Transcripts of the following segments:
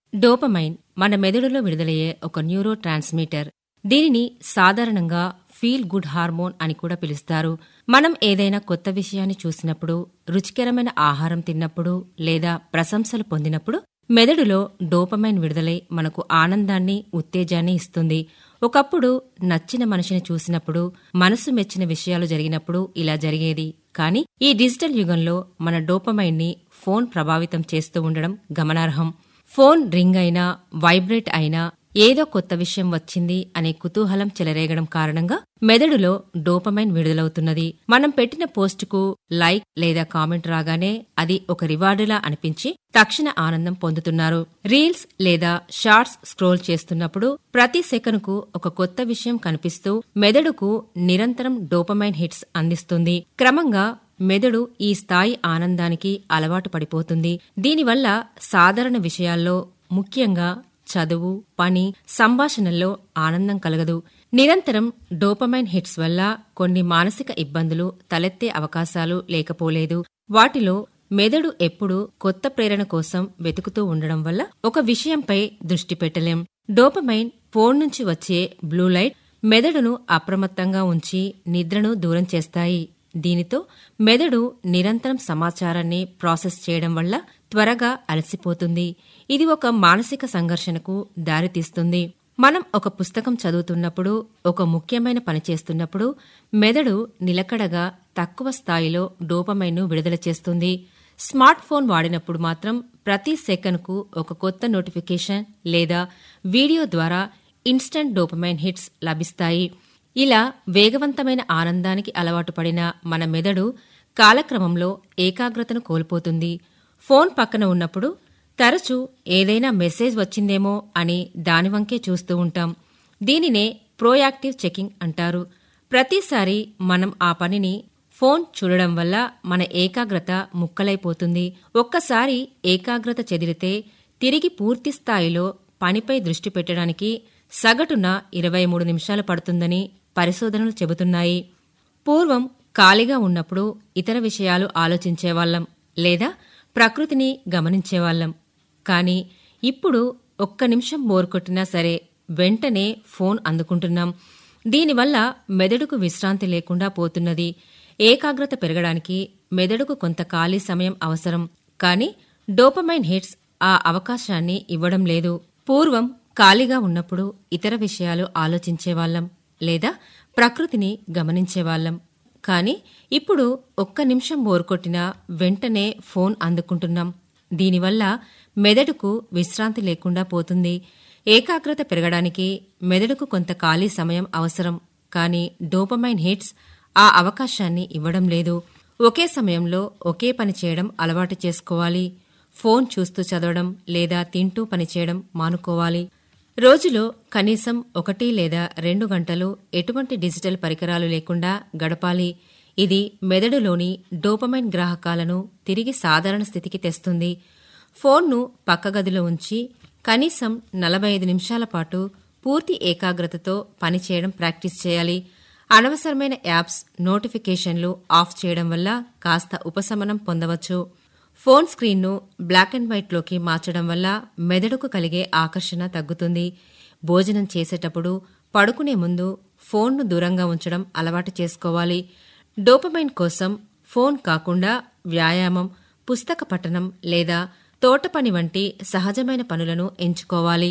dopamine మన మెదడులో విడుదలయ్యే ఒక న్యూరో ట్రాన్స్మిటర్ దీనిని సాధారణంగా ఫీల్ గుడ్ హార్మోన్ అని కూడా పిలుస్తారు మనం ఏదైనా కొత్త విషయాన్ని చూసినప్పుడు రుచికరమైన ఆహారం తిన్నప్పుడు లేదా ప్రశంసలు పొందినప్పుడు మెదడులో డోపమైన్ విడుదలై మనకు ఆనందాన్ని ఉత్తేజాన్ని ఇస్తుంది ఒకప్పుడు నచ్చిన మనిషిని చూసినప్పుడు మనసు మెచ్చిన విషయాలు జరిగినప్పుడు ఇలా జరిగేది కానీ ఈ డిజిటల్ యుగంలో మన డోపమైన్ ని ఫోన్ ప్రభావితం చేస్తూ ఉండడం గమనార్హం ఫోన్ రింగ్ అయినా వైబ్రేట్ అయినా ఏదో కొత్త విషయం వచ్చింది అనే కుతూహలం చెలరేగడం కారణంగా మెదడులో డోపమైన్ విడుదలవుతున్నది మనం పెట్టిన పోస్టుకు లైక్ లేదా కామెంట్ రాగానే అది ఒక రివార్డులా అనిపించి తక్షణ ఆనందం పొందుతున్నారు రీల్స్ లేదా షార్ట్స్ స్క్రోల్ చేస్తున్నప్పుడు ప్రతి సెకనుకు ఒక కొత్త విషయం కనిపిస్తూ మెదడుకు నిరంతరం డోపమైన్ హిట్స్ అందిస్తుంది క్రమంగా మెదడు ఈ స్థాయి ఆనందానికి అలవాటు పడిపోతుంది దీనివల్ల సాధారణ విషయాల్లో ముఖ్యంగా చదువు పని సంభాషణల్లో ఆనందం కలగదు నిరంతరం డోపమైన్ హిట్స్ వల్ల కొన్ని మానసిక ఇబ్బందులు తలెత్తే అవకాశాలు లేకపోలేదు వాటిలో మెదడు ఎప్పుడూ కొత్త ప్రేరణ కోసం వెతుకుతూ ఉండడం వల్ల ఒక విషయంపై దృష్టి పెట్టలేం డోపమైన్ ఫోన్ నుంచి వచ్చే బ్లూ లైట్ మెదడును అప్రమత్తంగా ఉంచి నిద్రను దూరం చేస్తాయి దీనితో మెదడు నిరంతరం సమాచారాన్ని ప్రాసెస్ చేయడం వల్ల త్వరగా అలసిపోతుంది ఇది ఒక మానసిక సంఘర్షణకు దారితీస్తుంది మనం ఒక పుస్తకం చదువుతున్నప్పుడు ఒక ముఖ్యమైన పని చేస్తున్నప్పుడు మెదడు నిలకడగా తక్కువ స్థాయిలో డోపమైన్ను విడుదల చేస్తుంది స్మార్ట్ ఫోన్ వాడినప్పుడు మాత్రం ప్రతి సెకనుకు ఒక కొత్త నోటిఫికేషన్ లేదా వీడియో ద్వారా ఇన్స్టంట్ డోపమైన్ హిట్స్ లభిస్తాయి ఇలా వేగవంతమైన ఆనందానికి అలవాటు పడిన మన మెదడు కాలక్రమంలో ఏకాగ్రతను కోల్పోతుంది ఫోన్ పక్కన ఉన్నప్పుడు తరచూ ఏదైనా మెసేజ్ వచ్చిందేమో అని దానివంకే చూస్తూ ఉంటాం దీనినే ప్రోయాక్టివ్ చెకింగ్ అంటారు ప్రతిసారి మనం ఆ పనిని ఫోన్ చూడడం వల్ల మన ఏకాగ్రత ముక్కలైపోతుంది ఒక్కసారి ఏకాగ్రత చెదిరితే తిరిగి పూర్తి స్థాయిలో పనిపై దృష్టి పెట్టడానికి సగటున ఇరవై మూడు నిమిషాలు పడుతుందని పరిశోధనలు చెబుతున్నాయి పూర్వం ఖాళీగా ఉన్నప్పుడు ఇతర విషయాలు ఆలోచించేవాళ్లం లేదా ప్రకృతిని గమనించేవాళ్లం కానీ ఇప్పుడు ఒక్క నిమిషం బోర్ కొట్టినా సరే వెంటనే ఫోన్ అందుకుంటున్నాం దీనివల్ల మెదడుకు విశ్రాంతి లేకుండా పోతున్నది ఏకాగ్రత పెరగడానికి మెదడుకు కొంత ఖాళీ సమయం అవసరం కానీ డోపమైన్ హిట్స్ ఆ అవకాశాన్ని ఇవ్వడం లేదు పూర్వం ఖాళీగా ఉన్నప్పుడు ఇతర విషయాలు ఆలోచించేవాళ్లం లేదా ప్రకృతిని గమనించేవాళ్లం కానీ ఇప్పుడు ఒక్క నిమిషం బోర్ కొట్టినా వెంటనే ఫోన్ అందుకుంటున్నాం దీనివల్ల మెదడుకు విశ్రాంతి లేకుండా పోతుంది ఏకాగ్రత పెరగడానికి మెదడుకు కొంత ఖాళీ సమయం అవసరం కానీ డోపమైన్ హిట్స్ ఆ అవకాశాన్ని ఇవ్వడం లేదు ఒకే సమయంలో ఒకే పని చేయడం అలవాటు చేసుకోవాలి ఫోన్ చూస్తూ చదవడం లేదా తింటూ పనిచేయడం మానుకోవాలి రోజులో కనీసం ఒకటి లేదా రెండు గంటలు ఎటువంటి డిజిటల్ పరికరాలు లేకుండా గడపాలి ఇది మెదడులోని డోపమైన్ గ్రాహకాలను తిరిగి సాధారణ స్థితికి తెస్తుంది ఫోన్ను పక్క గదిలో ఉంచి కనీసం నలభై ఐదు నిమిషాల పాటు పూర్తి ఏకాగ్రతతో పనిచేయడం ప్రాక్టీస్ చేయాలి అనవసరమైన యాప్స్ నోటిఫికేషన్లు ఆఫ్ చేయడం వల్ల కాస్త ఉపశమనం పొందవచ్చు ఫోన్ స్క్రీన్ను బ్లాక్ అండ్ వైట్లోకి మార్చడం వల్ల మెదడుకు కలిగే ఆకర్షణ తగ్గుతుంది భోజనం చేసేటప్పుడు పడుకునే ముందు ఫోన్ను దూరంగా ఉంచడం అలవాటు చేసుకోవాలి డోపమైన్ కోసం ఫోన్ కాకుండా వ్యాయామం పుస్తక పఠనం లేదా తోట పని వంటి సహజమైన పనులను ఎంచుకోవాలి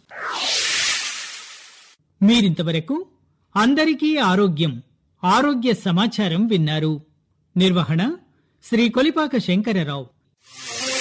మీరింతవరకు అందరికీ ఆరోగ్యం ఆరోగ్య సమాచారం విన్నారు నిర్వహణ శ్రీ కొలిపాక శంకరరావు